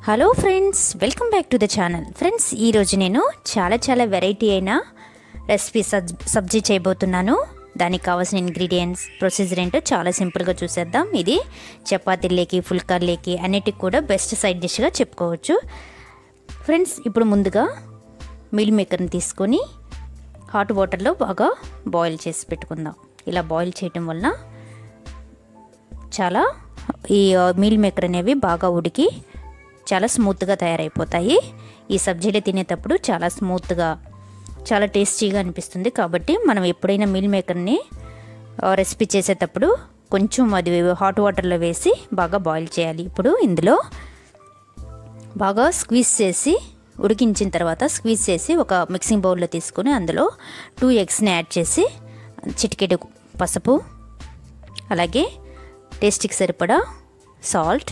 hello friends welcome back to the channel friends ఈరోజు నేను చాలా చాలా వెరైటీ అయిన రెసిపీ సబ్ సబ్జీ చేయబోతున్నాను దానికి కావాల్సిన ఇంగ్రీడియంట్స్ ప్రొసీజర్ ఏంటో చాలా సింపుల్గా చూసేద్దాం ఇది చపాతీలేకి ఫుల్కార్లేకి అన్నిటికి కూడా బెస్ట్ సైడ్ డిష్గా చెప్పుకోవచ్చు ఫ్రెండ్స్ ఇప్పుడు ముందుగా మిల్ మేకర్ని తీసుకొని హాట్ వాటర్లో బాగా బాయిల్ చేసి పెట్టుకుందాం ఇలా బాయిల్ చేయటం వలన చాలా ఈ మీల్ మేకర్ అనేవి బాగా ఉడికి చాలా స్మూత్గా తయారైపోతాయి ఈ సబ్జీలు తినేటప్పుడు చాలా స్మూత్గా చాలా టేస్టీగా అనిపిస్తుంది కాబట్టి మనం ఎప్పుడైనా మీల్ మేకర్ని రెసిపీ చేసేటప్పుడు కొంచెం అది హాట్ వాటర్లో వేసి బాగా బాయిల్ చేయాలి ఇప్పుడు ఇందులో బాగా స్క్వీజ్ చేసి ఉడికించిన తర్వాత స్క్వీజ్ చేసి ఒక మిక్సింగ్ బౌల్లో తీసుకొని అందులో టూ ఎగ్స్ని యాడ్ చేసి చిటికెడు పసుపు అలాగే టేస్ట్కి సరిపడా సాల్ట్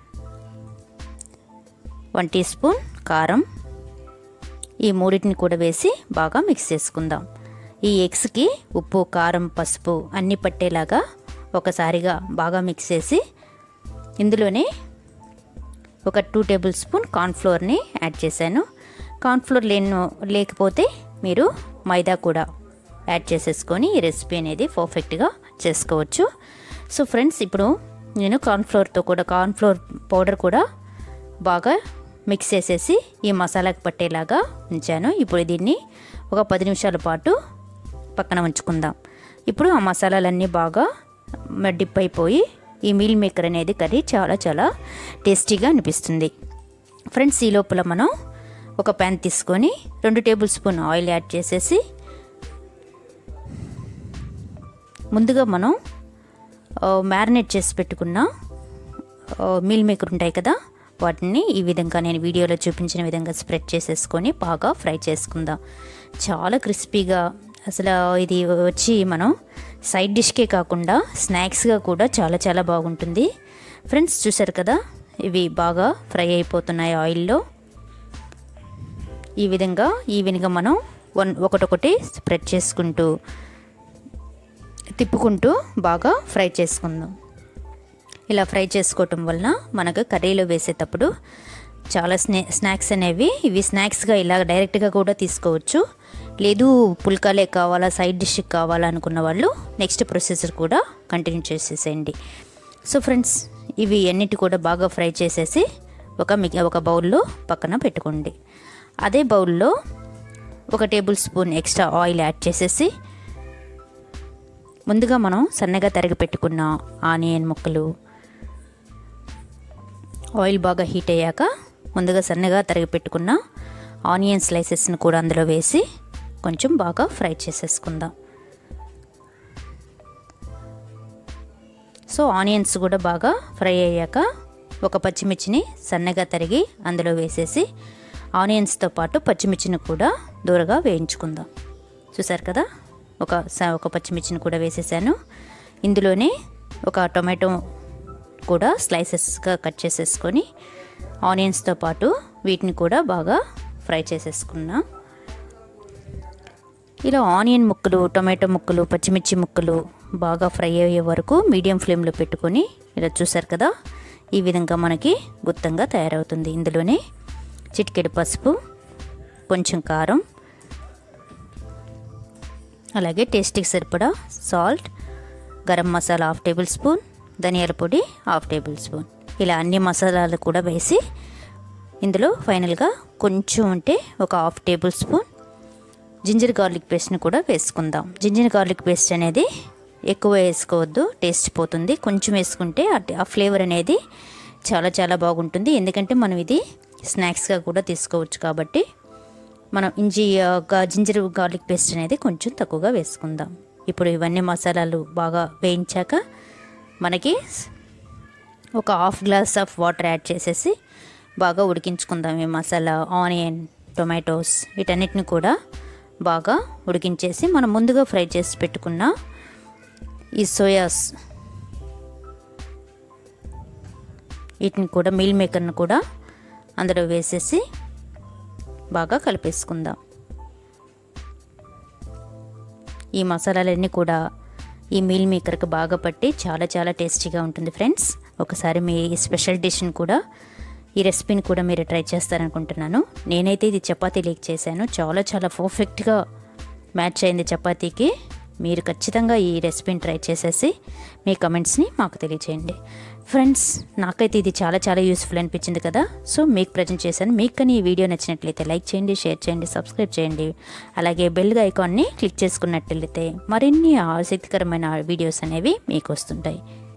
వన్ టీ స్పూన్ కారం ఈ మూడింటిని కూడా వేసి బాగా మిక్స్ చేసుకుందాం ఈ ఎగ్స్కి ఉప్పు కారం పసుపు అన్నీ పట్టేలాగా ఒకసారిగా బాగా మిక్స్ చేసి ఇందులోనే ఒక టూ టేబుల్ స్పూన్ కార్న్ఫ్లోర్ని యాడ్ చేశాను కార్న్ఫ్లోర్ లేను లేకపోతే మీరు మైదా కూడా యాడ్ చేసేసుకొని ఈ రెసిపీ అనేది పర్ఫెక్ట్గా చేసుకోవచ్చు సో ఫ్రెండ్స్ ఇప్పుడు నేను కార్న్ఫ్లోర్తో కూడా కార్న్ఫ్లోర్ పౌడర్ కూడా బాగా మిక్స్ చేసేసి ఈ మసాలాకి పట్టేలాగా ఉంచాను ఇప్పుడు దీన్ని ఒక పది నిమిషాల పాటు పక్కన ఉంచుకుందాం ఇప్పుడు ఆ మసాలాలన్నీ బాగా డిప్ అయిపోయి ఈ మీల్ మేకర్ అనేది కర్రీ చాలా చాలా టేస్టీగా అనిపిస్తుంది ఫ్రెండ్స్ ఈ లోపల మనం ఒక ప్యాన్ తీసుకొని రెండు టేబుల్ స్పూన్ ఆయిల్ యాడ్ చేసేసి ముందుగా మనం మ్యారినేట్ చేసి పెట్టుకున్న మీల్ మేకర్ ఉంటాయి కదా వాటిని ఈ విధంగా నేను వీడియోలో చూపించిన విధంగా స్ప్రెడ్ చేసేసుకొని బాగా ఫ్రై చేసుకుందాం చాలా క్రిస్పీగా అసలు ఇది వచ్చి మనం సైడ్ డిష్కే కాకుండా స్నాక్స్గా కూడా చాలా చాలా బాగుంటుంది ఫ్రెండ్స్ చూసారు కదా ఇవి బాగా ఫ్రై అయిపోతున్నాయి ఆయిల్లో ఈ విధంగా ఈవెన్గా మనం వన్ ఒకటొకటి స్ప్రెడ్ చేసుకుంటూ తిప్పుకుంటూ బాగా ఫ్రై చేసుకుందాం ఇలా ఫ్రై చేసుకోవటం వలన మనకు కర్రీలో వేసేటప్పుడు చాలా స్నే స్నాక్స్ అనేవి ఇవి స్నాక్స్గా ఇలా డైరెక్ట్గా కూడా తీసుకోవచ్చు లేదు పుల్కాలే కావాలా సైడ్ డిష్ కావాలా అనుకున్న వాళ్ళు నెక్స్ట్ ప్రొసీజర్ కూడా కంటిన్యూ చేసేసేయండి సో ఫ్రెండ్స్ ఇవి అన్నిటి కూడా బాగా ఫ్రై చేసేసి ఒక మి ఒక బౌల్లో పక్కన పెట్టుకోండి అదే బౌల్లో ఒక table spoon extra oil add చేసేసి ముందుగా మనం సన్నగా తరిగి పెట్టుకున్న ఆనియన్ ముక్కలు ఆయిల్ బాగా హీట్ అయ్యాక ముందుగా సన్నగా తరిగి పెట్టుకున్న ఆనియన్ స్లైసెస్ని కూడా అందులో వేసి కొంచెం బాగా ఫ్రై చేసేసుకుందాం సో ఆనియన్స్ కూడా బాగా ఫ్రై అయ్యాక ఒక పచ్చిమిర్చిని సన్నగా తరిగి అందులో వేసేసి ఆనియన్స్తో పాటు పచ్చిమిర్చిని కూడా దూరగా వేయించుకుందాం చూసారు కదా ఒక ఒక పచ్చిమిర్చిని కూడా వేసేసాను ఇందులోనే ఒక టొమాటో కూడా స్లైసెస్గా కట్ చేసేసుకొని ఆనియన్స్తో పాటు వీటిని కూడా బాగా ఫ్రై చేసేసుకున్నా ఇలా ఆనియన్ ముక్కలు టొమాటో ముక్కలు పచ్చిమిర్చి ముక్కలు బాగా ఫ్రై అయ్యే వరకు మీడియం ఫ్లేమ్లో పెట్టుకొని ఇలా చూసారు కదా ఈ విధంగా మనకి గుత్తంగా తయారవుతుంది ఇందులోనే చిటికెడు పసుపు కొంచెం కారం అలాగే టేస్ట్కి సరిపడా salt garam masala half table spoon ధనియాల పొడి హాఫ్ టేబుల్ స్పూన్ ఇలా అన్ని మసాలాలు కూడా వేసి ఇందులో ఫైనల్గా కొంచెం ఉంటే ఒక half table spoon ginger garlic పేస్ట్ని కూడా వేసుకుందాం జింజర్ గార్లిక్ పేస్ట్ అనేది ఎక్కువ వేసుకోవద్దు టేస్ట్ పోతుంది కొంచెం వేసుకుంటే ఆ ఫ్లేవర్ అనేది చాలా చాలా బాగుంటుంది ఎందుకంటే మనం ఇది స్నాక్స్గా కూడా తీసుకోవచ్చు కాబట్టి మనం ఇంజి జింజర్ గార్లిక్ పేస్ట్ అనేది కొంచెం తక్కువగా వేసుకుందాం ఇప్పుడు ఇవన్నీ మసాలాలు బాగా వేయించాక మనకి ఒక half glass of water add చేసేసి బాగా ఉడికించుకుందాం ఈ మసాలా ఆనియన్ టొమాటోస్ వీటన్నిటిని కూడా బాగా ఉడికించేసి మనం ముందుగా ఫ్రై చేసి పెట్టుకున్న ఈ సోయాస్ వీటిని కూడా మీల్ మేకర్ని కూడా అందులో వేసేసి బాగా కలిపేసుకుందాం ఈ మసాలాలన్నీ కూడా ఈ మీల్ మేకర్కి బాగా పట్టి చాలా చాలా టేస్టీగా ఉంటుంది ఫ్రెండ్స్ ఒకసారి మీ ఈ స్పెషల్ డిష్ని కూడా ఈ రెసిపీని కూడా మీరు ట్రై చేస్తారనుకుంటున్నాను నేనైతే ఇది చపాతీ లీక్ చేశాను చాలా చాలా పర్ఫెక్ట్గా మ్యాచ్ అయింది చపాతీకి మీరు ఖచ్చితంగా ఈ రెసిపీని ట్రై చేసేసి మీ కమెంట్స్ని మాకు తెలియచేయండి ఫ్రెండ్స్ నాకైతే ఇది చాలా చాలా యూస్ఫుల్ అనిపించింది కదా సో మీకు ప్రజెంట్ చేశాను మీకు కానీ ఈ వీడియో నచ్చినట్లయితే లైక్ చేయండి షేర్ చేయండి సబ్స్క్రైబ్ చేయండి అలాగే బెల్ ఐకాన్ని క్లిక్ చేసుకున్నట్లయితే మరిన్ని ఆసక్తికరమైన వీడియోస్ అనేవి మీకు వస్తుంటాయి